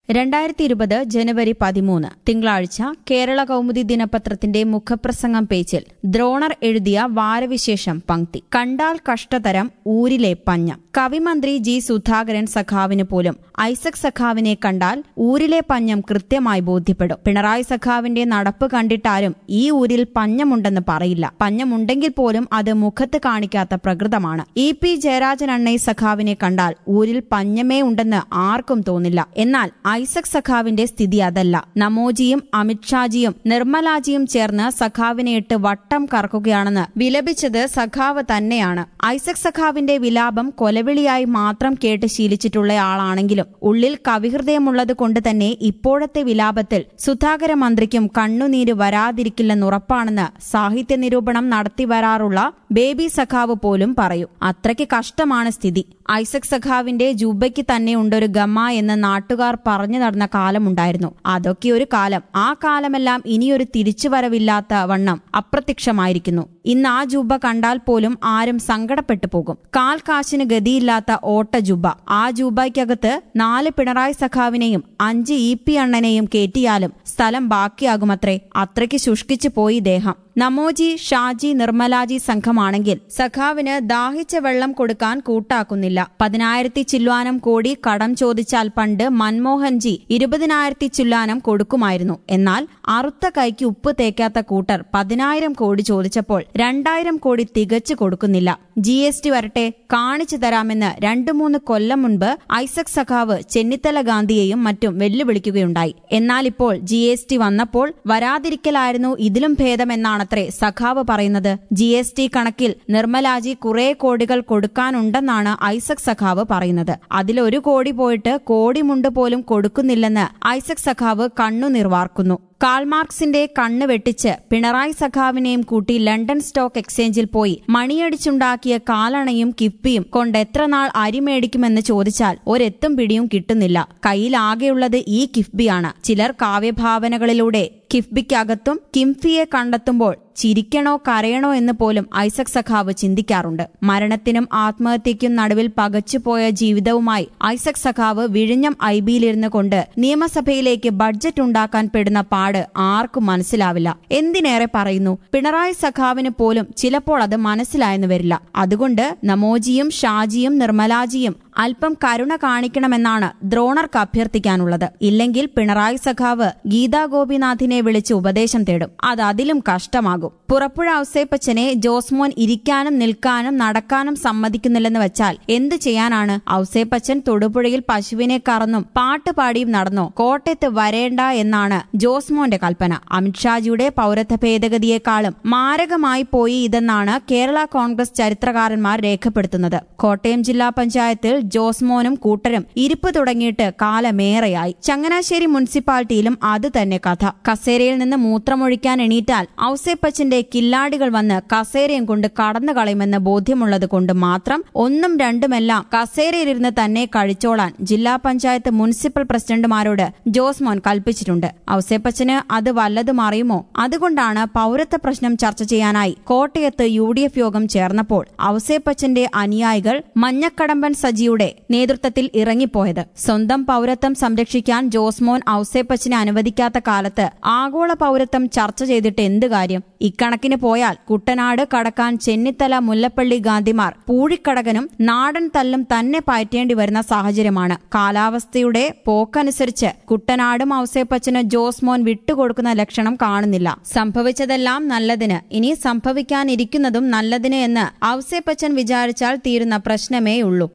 രണ്ടായിരത്തി ഇരുപത് ജനുവരി പതിമൂന്ന് തിങ്കളാഴ്ച കേരള കൗമുദി ദിനപത്രത്തിന്റെ മുഖപ്രസംഗം പേജിൽ ദ്രോണർ എഴുതിയ വാരവിശേഷം പങ്ക്തി കണ്ടാൽ കഷ്ടതരം ഊരിലെ പഞ്ഞം കവിമന്ത്രി ജി സുധാകരൻ സഖാവിന് പോലും ഐസക് സഖാവിനെ കണ്ടാൽ ഊരിലെ പഞ്ഞം കൃത്യമായി ബോധ്യപ്പെടും പിണറായി സഖാവിന്റെ നടപ്പ് കണ്ടിട്ടാരും ഈ ഊരിൽ പഞ്ഞമുണ്ടെന്ന് പറയില്ല പഞ്ഞമുണ്ടെങ്കിൽ പോലും അത് മുഖത്ത് കാണിക്കാത്ത പ്രകൃതമാണ് ഇ പി ജയരാജൻ അണ്ണൈ സഖാവിനെ കണ്ടാൽ ഊരിൽ പഞ്ഞമേ ഉണ്ടെന്ന് ആർക്കും തോന്നില്ല എന്നാൽ ഐസക് സഖാവിന്റെ സ്ഥിതി അതല്ല നമോജിയും അമിത്ഷാജിയും നിർമ്മലാജിയും ചേർന്ന് സഖാവിനെ ഇട്ട് വട്ടം കറക്കുകയാണെന്ന് വിലപിച്ചത് സഖാവ് തന്നെയാണ് ഐസക് സഖാവിന്റെ വിലാപം കൊലവിളിയായി മാത്രം കേട്ട് ശീലിച്ചിട്ടുള്ള ആളാണെങ്കിലും ഉള്ളിൽ കവിഹൃദയമുള്ളത് കൊണ്ട് തന്നെ ഇപ്പോഴത്തെ വിലാപത്തിൽ സുധാകര മന്ത്രിക്കും കണ്ണുനീര് വരാതിരിക്കില്ലെന്നുറപ്പാണെന്ന് സാഹിത്യ നിരൂപണം നടത്തി വരാറുള്ള ബേബി സഖാവ് പോലും പറയും അത്രയ്ക്ക് കഷ്ടമാണ് സ്ഥിതി ഐസക് സഖാവിന്റെ ജുബയ്ക്ക് തന്നെ ഉണ്ടൊരു ഗമ്മ എന്ന് നാട്ടുകാർ പറഞ്ഞു നടന്ന കാലമുണ്ടായിരുന്നു അതൊക്കെ ഒരു കാലം ആ കാലമെല്ലാം ഇനിയൊരു തിരിച്ചുവരവില്ലാത്ത വണ്ണം അപ്രത്യക്ഷമായിരിക്കുന്നു ഇന്ന് ആ ജുബ കണ്ടാൽ പോലും ആരും സങ്കടപ്പെട്ടു പോകും കാൽ കാശിന് ഗതിയില്ലാത്ത ഓട്ട ജുബ ആ ജൂബയ്ക്കകത്ത് നാല് പിണറായി സഖാവിനെയും അഞ്ച് ഇ പി അണ്ണനെയും കയറ്റിയാലും സ്ഥലം ബാക്കിയാകുമത്രേ അത്രയ്ക്ക് ശുഷ്കിച്ചു പോയി ദേഹം നമോജി ഷാജി നിർമ്മലാജി സംഘമാണെങ്കിൽ സഖാവിന് ദാഹിച്ച വെള്ളം കൊടുക്കാൻ കൂട്ടാക്കുന്നില്ല പതിനായിരത്തി ചില്ലുവാനം കോടി കടം ചോദിച്ചാൽ പണ്ട് മൻമോഹൻജി ഇരുപതിനായിരത്തി ചില്ലുവാനം കൊടുക്കുമായിരുന്നു എന്നാൽ അറുത്ത കൈക്ക് ഉപ്പ് തേക്കാത്ത കൂട്ടർ പതിനായിരം കോടി ചോദിച്ചപ്പോൾ രണ്ടായിരം കോടി തികച്ചു കൊടുക്കുന്നില്ല ജി എസ് ടി വരട്ടെ കാണിച്ചു തരാമെന്ന് രണ്ടു മൂന്ന് കൊല്ലം മുൻപ് ഐസക് സഖാവ് ചെന്നിത്തല ഗാന്ധിയെയും മറ്റും വെല്ലുവിളിക്കുകയുണ്ടായി എന്നാൽ ഇപ്പോൾ ജി എസ് ടി വന്നപ്പോൾ വരാതിരിക്കലായിരുന്നു ഇതിലും ഭേദമെന്നാണത്രേ സഖാവ് പറയുന്നത് ജി എസ് ടി കണക്കിൽ നിർമ്മലാജി കുറെ കോടികൾ കൊടുക്കാനുണ്ടെന്നാണ് ഐസക് സഖാവ് പറയുന്നത് അതിലൊരു കോടി പോയിട്ട് കോടിമുണ്ട് പോലും കൊടുക്കുന്നില്ലെന്ന് ഐസക് സഖാവ് കണ്ണു നിർവാർക്കുന്നു കാൾമാർക്സിന്റെ കണ്ണ് വെട്ടിച്ച് പിണറായി സഖാവിനെയും കൂട്ടി ലണ്ടൻ സ്റ്റോക്ക് എക്സ്ചേഞ്ചിൽ പോയി മണിയടിച്ചുണ്ടാക്കിയ കാലണയും കിഫ്ബിയും കൊണ്ട് എത്ര നാൾ അരി മേടിക്കുമെന്ന് ചോദിച്ചാൽ ഒരെത്തും പിടിയും കിട്ടുന്നില്ല കയ്യിലാകെയുള്ളത് ഈ കിഫ്ബിയാണ് ചിലർ കാവ്യഭാവനകളിലൂടെ കിഫ്ബിക്കകത്തും കിംഫിയെ കണ്ടെത്തുമ്പോൾ ചിരിക്കണോ കരയണോ എന്ന് പോലും ഐസക് സഖാവ് ചിന്തിക്കാറുണ്ട് മരണത്തിനും ആത്മഹത്യയ്ക്കും നടുവിൽ പകച്ചുപോയ ജീവിതവുമായി ഐസക് സഖാവ് വിഴിഞ്ഞം ഐ ബിയിലിരുന്ന് കൊണ്ട് നിയമസഭയിലേക്ക് ബഡ്ജറ്റ് ഉണ്ടാക്കാൻ പെടുന്ന പാട് ആർക്കും മനസ്സിലാവില്ല എന്തിനേറെ പറയുന്നു പിണറായി സഖാവിന് പോലും ചിലപ്പോൾ അത് മനസ്സിലായെന്ന് വരില്ല അതുകൊണ്ട് നമോജിയും ഷാജിയും നിർമ്മലാജിയും അല്പം കരുണ കാണിക്കണമെന്നാണ് ദ്രോണർക്ക് അഭ്യർത്ഥിക്കാനുള്ളത് ഇല്ലെങ്കിൽ പിണറായി സഖാവ് ഗീതാ ഗോപിനാഥിനെ വിളിച്ച് ഉപദേശം തേടും അത് അതിലും കഷ്ടമാകും പുറപ്പുഴ ഔസേപ്പച്ചനെ ജോസ്മോൻ ഇരിക്കാനും നിൽക്കാനും നടക്കാനും സമ്മതിക്കുന്നില്ലെന്ന് വെച്ചാൽ എന്തു ചെയ്യാനാണ് ഔസേപ്പച്ചൻ തൊടുപുഴയിൽ പശുവിനെ കറന്നും പാട്ട് പാടിയും നടന്നോ കോട്ടയത്ത് വരേണ്ട എന്നാണ് ജോസ്മോന്റെ കൽപ്പന അമിത്ഷാജിയുടെ പൌരത്വ ഭേദഗതിയെക്കാളും മാരകമായി പോയി ഇതെന്നാണ് കേരള കോൺഗ്രസ് ചരിത്രകാരന്മാർ രേഖപ്പെടുത്തുന്നത് കോട്ടയം ജില്ലാ പഞ്ചായത്തിൽ ജോസ്മോനും കൂട്ടരും ഇരിപ്പ് തുടങ്ങിയിട്ട് കാലമേറെയായി ചങ്ങനാശ്ശേരി മുനിസിപ്പാലിറ്റിയിലും അത് തന്നെ കഥ കസേരയിൽ നിന്ന് മൂത്രമൊഴിക്കാൻ എണീറ്റാൽ ഔസേപ്പച്ചന്റെ കില്ലാടികൾ വന്ന് കസേരയും കൊണ്ട് കടന്നു കളയുമെന്ന് ബോധ്യമുള്ളത് കൊണ്ട് മാത്രം ഒന്നും രണ്ടുമെല്ലാം കസേരയിലിരുന്ന് തന്നെ കഴിച്ചോളാൻ ജില്ലാ പഞ്ചായത്ത് മുനിസിപ്പൽ പ്രസിഡന്റുമാരോട് ജോസ്മോൻ കൽപ്പിച്ചിട്ടുണ്ട് ഔസേപ്പച്ചന് അത് വല്ലതും അറിയുമോ അതുകൊണ്ടാണ് പൌരത്വ പ്രശ്നം ചർച്ച ചെയ്യാനായി കോട്ടയത്ത് യു ഡി എഫ് യോഗം ചേർന്നപ്പോൾ ഔസേപ്പച്ചന്റെ അനുയായികൾ മഞ്ഞക്കടമ്പൻ സജിയുടെ നേതൃത്വത്തിൽ ഇറങ്ങിപ്പോയത് സ്വന്തം പൌരത്വം സംരക്ഷിക്കാൻ ജോസ്മോൻ ഔസേപ്പച്ചനെ അനുവദിക്കാത്ത കാലത്ത് ആഗോള പൌരത്വം ചർച്ച ചെയ്തിട്ട് എന്ത് കാര്യം ഇക്കണക്കിന് പോയാൽ കുട്ടനാട് കടക്കാൻ ചെന്നിത്തല മുല്ലപ്പള്ളി ഗാന്ധിമാർ പൂഴിക്കടകനും നാടൻ തല്ലും തന്നെ പയറ്റേണ്ടി വരുന്ന സാഹചര്യമാണ് കാലാവസ്ഥയുടെ പോക്കനുസരിച്ച് കുട്ടനാടും ഔസേപ്പച്ചന് ജോസ്മോൻ വിട്ടുകൊടുക്കുന്ന ലക്ഷണം കാണുന്നില്ല സംഭവിച്ചതെല്ലാം നല്ലതിന് ഇനി സംഭവിക്കാനിരിക്കുന്നതും നല്ലതിന് എന്ന് ഔസേപ്പച്ചൻ വിചാരിച്ചാൽ തീരുന്ന പ്രശ്നമേയുള്ളൂ